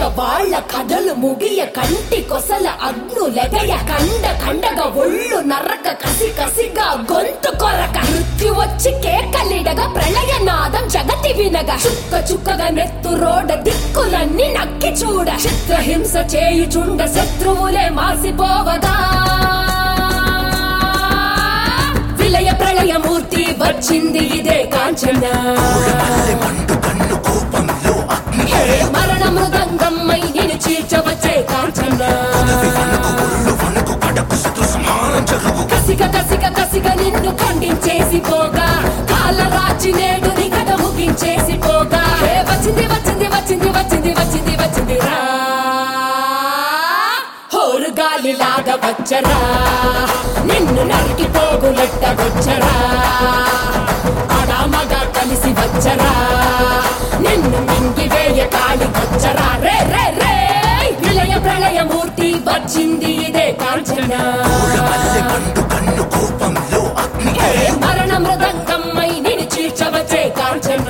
వాళ్ళ కథలు ముగియ కంటి కొసల అగ్నులెగయ కండ కండగా ఒళ్ళు నరక కసి కసిగా గొంతు కొరక మృత్యు వచ్చి కేకలిడగా ప్రళయ నాదం జగతి వినగా చుక్క చుక్కగా నెత్తు రోడ దిక్కులన్నీ నక్కి చూడ చిత్రహింస చేయుచుండ శత్రువులే మాసిపోవగా విలయ ప్రళయమూర్తి వచ్చింది ఇదే కాంచన హే మరణ మృదంగమ్మై నేను చీల్చవచ్చే కాంచన కసిక కసిక కసిక నిన్ను ఖండించేసి పోగా కాలరాచి నేడు నీ కథ ముగించేసి పోగా హే వచ్చింది వచ్చింది వచ్చింది వచ్చింది వచ్చింది వచ్చింది రా హోరు గాలి లాగా వచ్చరా నిన్ను నరికి పోగులెట్ట వచ్చరా ఆడామగా కలిసి వచ్చరా నిన్ను మింగి వేయ కాలి వచ్చరా రే రే రే విలయ ప్రళయ మూర్తి వచ్చింది ఇదే కాంచన హే మరణ మృదంగమ్మై నిన్ను చీల్చవచ్చే కాంచన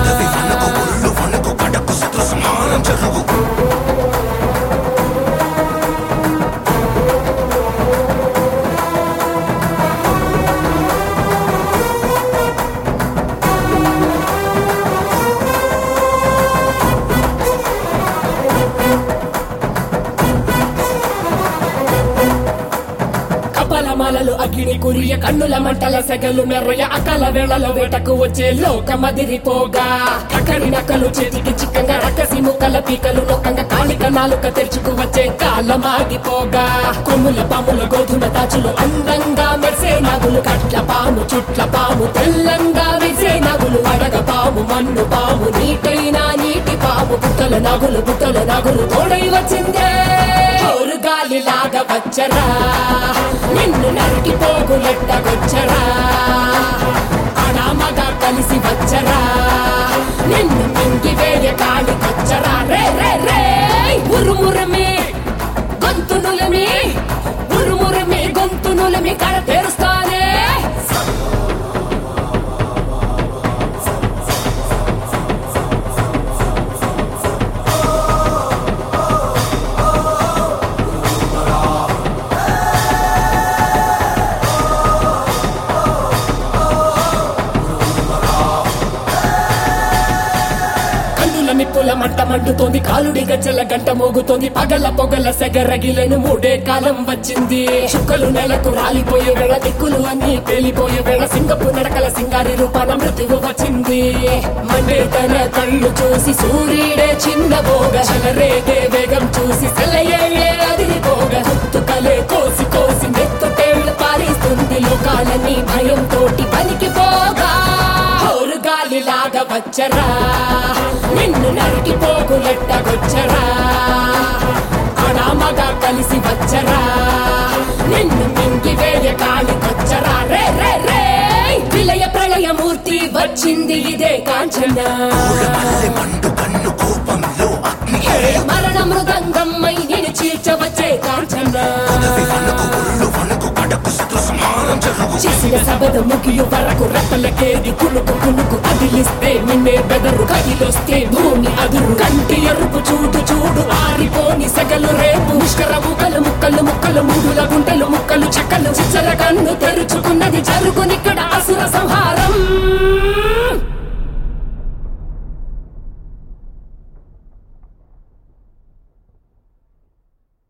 కపలమాలలు అగ్ని కురియ కన్నుల మంటల సెగలు మెర్రయ అకల వేళలో వేటకు వచ్చే లోకమదిరిపోగా కకరి నకలు చేతికి చిక్కంగా రకసి ముక్కల పీకలు లోకంగా కాలిక నాలుక తెరుచుకు వచ్చే కాలమాగిపోగా కొమ్ముల పాముల గోధుమ తాచులు అందంగా మెరిసే నాగులు కట్ల పాము చుట్ల పాము తెల్లంగా మెరిసే నాగులు అడగ పాము మన్ను పాము నీటైన నీటి పాము బుట్టల నాగులు బుట్టల నాగులు తోడై వచ్చిందే హోరు గాలి లాగా వచ్చరా నిన్ను నరికి పోగులెట్టగొచ్చరా ఆడామగా కలిసి వచ్చరా నిన్ను మింగి వేయ కాలికొచ్చరా రే రే రే ఉరుమురమే గొంతునులమి ఉరుమురమి గొంతునులమి కడ తెరుస్తానే కన్నుల నిప్పుల మంట మండుతోంది కాలుడి గజ్జల గంట మోగుతోంది పగల పొగల సెగరగిలను మూడే కాలం వచ్చింది చుక్కలు నెలకు రాలిపోయే వేళ దిక్కులు అన్ని పేలిపోయే వేళ సింగపు నడకల సింగారి రూపాన మృత్యువు వచ్చింది మండే తన కళ్ళు చూసి సూర్యుడే చిన్న బోగ చలరేగే వేగం చూసి సెలయ్యే అదిరిపోగ కలే కోసి కోసి నెత్తుటేళ్లు పారిస్తుంది లోకాలన్నీ భయం తోటి పనికి పోగా హోరు గాలి లాగా వచ్చరా నిన్ను నరికి పోగులెట్టగొచ్చరా ఆడామగా కలిసి వచ్చరా నిన్ను మింగి వేయ కాలికొచ్చరా రే రే రే విలయ ప్రళయ మూర్తి వచ్చింది ఇదే కాంచన హే మరణ మృదంగమ్మై నేను చీల్చవచ్చే కాంచన చేసిన సబద ముగియు వరకు రెప్పలకేది కులుకు కులుకు అదిలిస్తే నిన్నే బెదరు కదిలొస్తే భూమి అదురు కంటి ఎరుపు చూడు చూడు ఆరిపోని సెగలు రేపు ముష్కర ముక్కలు ముక్కలు ముక్కలు మూడుల గుంటలు ముక్కలు చెక్కలు చిచ్చర కన్ను తెరుచుకున్నది జరుగునిక్కడ అసుర సంహారం